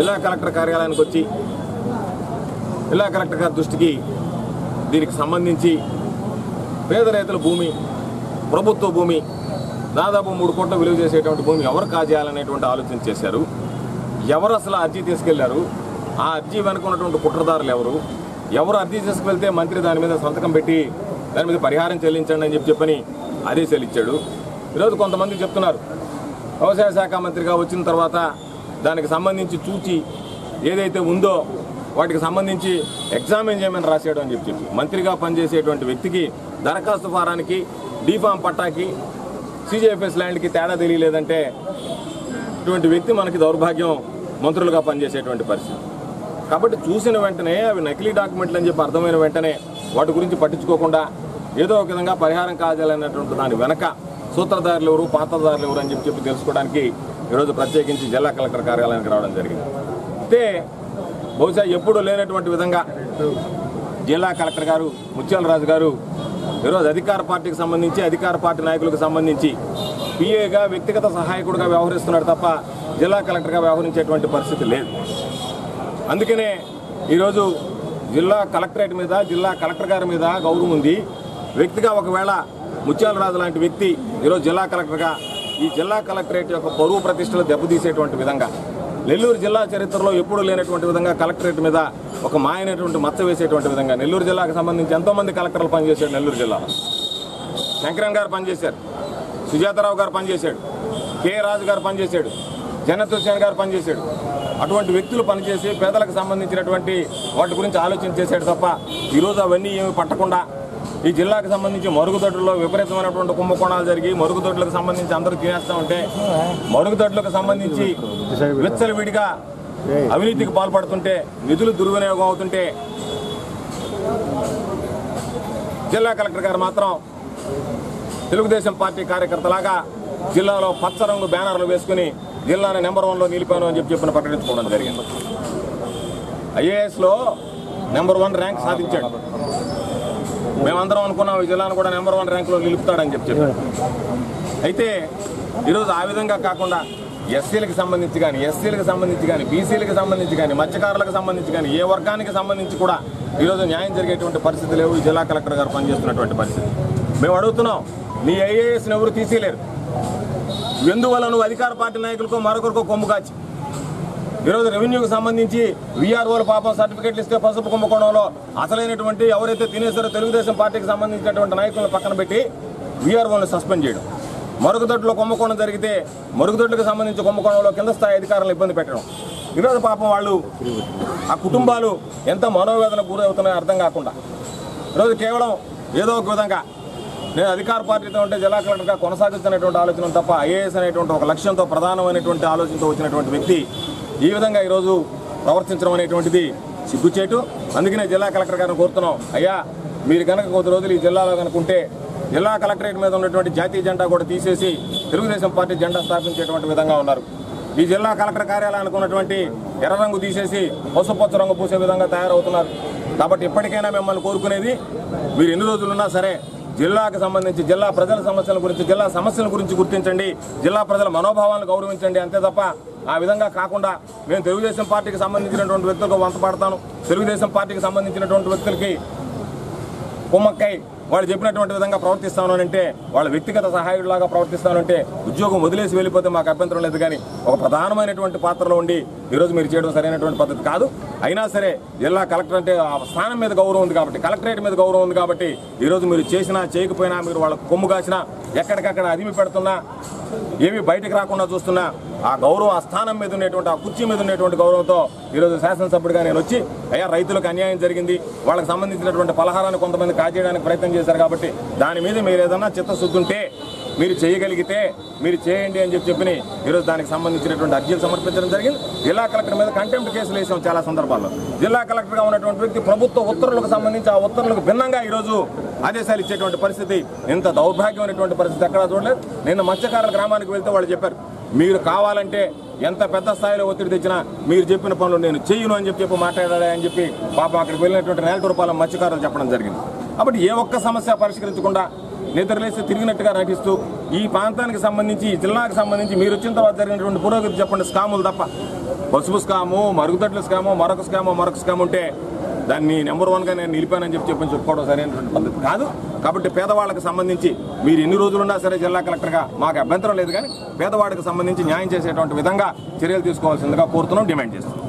జిల్లా కలెక్టర్ కార్యాలయానికి వచ్చి జిల్లా కలెక్టర్ గారి దృష్టికి దీనికి సంబంధించి పేద రైతుల భూమి ప్రభుత్వ భూమి దాదాపు మూడు కోట్ల విలువ చేసేటువంటి భూమి ఎవరు కాజేయాలనేటువంటి ఆలోచన చేశారు ఎవరు అసలు అర్జీ తీసుకెళ్లారు ఆ అర్జీ వెనుక ఉన్నటువంటి కుట్రదారులు ఎవరు ఎవరు అర్జీ తీసుకువెళ్తే మంత్రి దాని మీద సంతకం పెట్టి దాని మీద పరిహారం చెల్లించండి అని చెప్పి చెప్పని ఆదేశాలు ఇచ్చాడు ఈరోజు కొంతమంది చెప్తున్నారు వ్యవసాయ శాఖ మంత్రిగా వచ్చిన తర్వాత దానికి సంబంధించి చూచి ఏదైతే ఉందో వాటికి సంబంధించి ఎగ్జామిన్ చేయమని రాశాడు అని చెప్పి చెప్పి మంత్రిగా పనిచేసేటువంటి వ్యక్తికి దరఖాస్తు ఫారానికి డీఫామ్ పట్టాకి సీజేఎఫ్ఎస్ ల్యాండ్కి తేడా తెలియలేదంటే ఇటువంటి వ్యక్తి మనకి దౌర్భాగ్యం మంత్రులుగా పనిచేసేటువంటి పరిస్థితి కాబట్టి చూసిన వెంటనే అవి నకిలీ డాక్యుమెంట్లు అని చెప్పి అర్థమైన వెంటనే వాటి గురించి పట్టించుకోకుండా ఏదో ఒక విధంగా పరిహారం కాజాలనేటువంటి దాని వెనక సూత్రధారులు ఎవరు పాత్రధారులు ఎవరు అని చెప్పి చెప్పి తెలుసుకోవడానికి ఈరోజు ప్రత్యేకించి జిల్లా కలెక్టర్ కార్యాలయానికి రావడం జరిగింది అయితే బహుశా ఎప్పుడూ లేనటువంటి విధంగా జిల్లా కలెక్టర్ గారు ముత్యాల రాజు గారు ఈరోజు అధికార పార్టీకి సంబంధించి అధికార పార్టీ నాయకులకు సంబంధించి పిఏగా వ్యక్తిగత సహాయకుడిగా వ్యవహరిస్తున్నాడు తప్ప జిల్లా కలెక్టర్గా వ్యవహరించేటువంటి పరిస్థితి లేదు అందుకనే ఈరోజు జిల్లా కలెక్టరేట్ మీద జిల్లా కలెక్టర్ గారి మీద గౌరవం ఉంది వ్యక్తిగా ఒకవేళ ముత్యాల రాజు లాంటి వ్యక్తి ఈరోజు జిల్లా కలెక్టర్గా ఈ జిల్లా కలెక్టరేట్ యొక్క పరువు ప్రతిష్టలు దెబ్బతీసేటువంటి విధంగా నెల్లూరు జిల్లా చరిత్రలో ఎప్పుడూ లేనటువంటి విధంగా కలెక్టరేట్ మీద ఒక మాయనటువంటి మచ్చ వేసేటువంటి విధంగా నెల్లూరు జిల్లాకు సంబంధించి ఎంతోమంది కలెక్టర్లు పనిచేశారు నెల్లూరు జిల్లాలో శంకరన్ గారు పనిచేశారు సుజాతారావు గారు పనిచేశాడు కె రాజు గారు పనిచేశాడు జనత్ హుసేన్ గారు పనిచేశాడు అటువంటి వ్యక్తులు పనిచేసి పేదలకు సంబంధించినటువంటి వాటి గురించి ఆలోచన చేశాడు తప్ప ఈరోజు అవన్నీ ఏమి పట్టకుండా ఈ జిల్లాకు సంబంధించి మరుగుదొడ్లలో విపరీతమైనటువంటి కుంభకోణాలు జరిగి మరుగుదొడ్లకు సంబంధించి అందరూ తినేస్తూ ఉంటే మరుగుదొడ్లకు సంబంధించి విచ్చలవిడిగా అవినీతికి పాల్పడుతుంటే నిధులు దుర్వినియోగం అవుతుంటే జిల్లా కలెక్టర్ గారు మాత్రం తెలుగుదేశం పార్టీ కార్యకర్తలాగా జిల్లాలో పచ్చ రంగు బ్యానర్లు వేసుకుని జిల్లాని నెంబర్ వన్లో నిలిపాను అని చెప్పి చెప్పిన ప్రకటించుకోవడం జరిగింది ఐఏఎస్లో నెంబర్ వన్ ర్యాంక్ సాధించాడు మేమందరం అనుకున్నాం ఈ జిల్లాను కూడా నెంబర్ వన్ ర్యాంకులో నిలుపుతాడని చెప్పి చెప్పారు అయితే ఈరోజు ఆ విధంగా కాకుండా ఎస్సీలకు సంబంధించి కానీ ఎస్సీలకు సంబంధించి కానీ బీసీలకు సంబంధించి కానీ మత్స్యకారులకు సంబంధించి కానీ ఏ వర్గానికి సంబంధించి కూడా ఈరోజు న్యాయం జరిగేటువంటి పరిస్థితి లేవు ఈ జిల్లా కలెక్టర్ గారు పనిచేస్తున్నటువంటి పరిస్థితి మేము అడుగుతున్నాం నీ ఐఏఎస్ని ఎవరు తీసేయలేరు ఎందువల్ల నువ్వు అధికార పార్టీ నాయకులకో మరొకరికో కొమ్ము కాచి ఈరోజు రెవెన్యూకి సంబంధించి విఆర్ఓల పాపం సర్టిఫికెట్లు ఇస్తే పసుపు కుంభకోణంలో అసలైనటువంటి ఎవరైతే తినేసారో తెలుగుదేశం పార్టీకి సంబంధించినటువంటి నాయకులను పక్కన పెట్టి విఆర్ఓలను సస్పెండ్ చేయడం మరుగుదొడ్లో కుంభకోణం జరిగితే మరుగుదొడ్లకు సంబంధించి కుంభకోణంలో కింద స్థాయి అధికారులను ఇబ్బంది పెట్టడం ఈరోజు పాపం వాళ్ళు ఆ కుటుంబాలు ఎంత మనోవేదన గురవుతున్నాయో అర్థం కాకుండా ఈరోజు కేవలం ఏదో ఒక విధంగా నేను అధికార పార్టీతో ఉంటే జిల్లా కలెక్టర్గా కొనసాగుతున్నటువంటి ఆలోచన తప్ప ఐఏఎస్ అనేటువంటి ఒక లక్ష్యంతో ప్రధానమైనటువంటి ఆలోచనతో వచ్చినటువంటి వ్యక్తి ఈ విధంగా ఈరోజు ప్రవర్తించడం అనేటువంటిది సిగ్గుచేటు అందుకనే జిల్లా కలెక్టర్ గారిని కోరుతున్నాం అయ్యా మీరు కనుక కొద్ది రోజులు ఈ జిల్లాలో కనుక ఉంటే జిల్లా కలెక్టరేట్ మీద ఉన్నటువంటి జాతీయ జెండా కూడా తీసేసి తెలుగుదేశం పార్టీ జెండా స్థాపించేటువంటి విధంగా ఉన్నారు ఈ జిల్లా కలెక్టర్ కార్యాలయానికి ఉన్నటువంటి ఎర్ర రంగు తీసేసి పసుపచ్చ రంగు పూసే విధంగా తయారవుతున్నారు కాబట్టి ఇప్పటికైనా మిమ్మల్ని కోరుకునేది మీరు ఎన్ని రోజులున్నా సరే జిల్లాకు సంబంధించి జిల్లా ప్రజల సమస్యల గురించి జిల్లా సమస్యల గురించి గుర్తించండి జిల్లా ప్రజల మనోభావాలను గౌరవించండి అంతే తప్ప ఆ విధంగా కాకుండా నేను తెలుగుదేశం పార్టీకి సంబంధించినటువంటి వ్యక్తులకు వంత పడతాను తెలుగుదేశం పార్టీకి సంబంధించినటువంటి వ్యక్తులకి కుమ్మక్కై వాళ్ళు చెప్పినటువంటి విధంగా ప్రవర్తిస్తాను అని అంటే వాళ్ళ వ్యక్తిగత సహాయుడిలాగా ప్రవర్తిస్తాను అంటే ఉద్యోగం వదిలేసి వెళ్ళిపోతే మాకు అభ్యంతరం లేదు కానీ ఒక ప్రధానమైనటువంటి పాత్రలో ఉండి ఈరోజు మీరు చేయడం సరైనటువంటి పద్ధతి కాదు అయినా సరే జిల్లా కలెక్టర్ అంటే ఆ స్థానం మీద గౌరవం ఉంది కాబట్టి కలెక్టరేట్ మీద గౌరవం ఉంది కాబట్టి ఈరోజు మీరు చేసినా చేయకపోయినా మీరు వాళ్ళ కొమ్ము కాసినా ఎక్కడికక్కడ అదిమి పెడుతున్నా ఏమీ బయటకు రాకుండా చూస్తున్నా ఆ గౌరవం ఆ స్థానం మీద ఉండేటువంటి ఆ కుర్చీ మీద ఉండేటువంటి గౌరవంతో ఈరోజు శాసనసభ్యుడిగా నేను వచ్చి అయ్యా రైతులకు అన్యాయం జరిగింది వాళ్ళకి సంబంధించినటువంటి పలహారాన్ని కొంతమంది కాజేయడానికి ప్రయత్నం చేశారు కాబట్టి దాని మీద మీరు ఏదన్నా చిత్తశుద్ధి ఉంటే మీరు చేయగలిగితే మీరు చేయండి అని చెప్పి చెప్పి ఈరోజు దానికి సంబంధించినటువంటి అర్జీలు సమర్పించడం జరిగింది జిల్లా కలెక్టర్ మీద కంటెంప్ట్ కేసులు వేసాం చాలా సందర్భాల్లో జిల్లా కలెక్టర్గా ఉన్నటువంటి వ్యక్తి ప్రభుత్వ ఉత్తర్వులకు సంబంధించి ఆ ఉత్తర్వులకు భిన్నంగా ఈరోజు ఆదేశాలు ఇచ్చేటువంటి పరిస్థితి ఇంత దౌర్భాగ్యమైనటువంటి పరిస్థితి ఎక్కడా చూడలేదు నిన్న మత్స్యకారుల గ్రామానికి వెళ్తే వాళ్ళు చెప్పారు మీరు కావాలంటే ఎంత పెద్ద స్థాయిలో ఒత్తిడి తెచ్చినా మీరు చెప్పిన పనులు నేను చెయ్యను అని చెప్పి చెప్పి మాట్లాడాలి అని చెప్పి పాపం అక్కడికి వెళ్ళినటువంటి నేలటూరుపాలెం మత్స్యకారులు చెప్పడం జరిగింది కాబట్టి ఏ ఒక్క సమస్య పరిష్కరించకుండా నిద్రలేసి తిరిగినట్టుగా నటిస్తూ ఈ ప్రాంతానికి సంబంధించి ఈ జిల్లాకు సంబంధించి మీరు వచ్చిన తర్వాత జరిగినటువంటి పురోగతి చెప్పండి స్కాములు తప్ప పసుపు స్కాము మరుగుదొడ్ల స్కాము మరొక స్కాము మరొక స్కామ్ ఉంటే దాన్ని నెంబర్ వన్గా నేను నిలిపానని చెప్పి చెప్పని చెప్పుకోవడం సరైనటువంటి పద్ధతి కాదు కాబట్టి పేదవాళ్ళకి సంబంధించి మీరు ఎన్ని రోజులున్నా సరే జిల్లా కలెక్టర్గా మాకు అభ్యంతరం లేదు కానీ పేదవాడికి సంబంధించి న్యాయం చేసేటువంటి విధంగా చర్యలు తీసుకోవాల్సిందిగా కోరుతున్నాం డిమాండ్ చేస్తున్నాం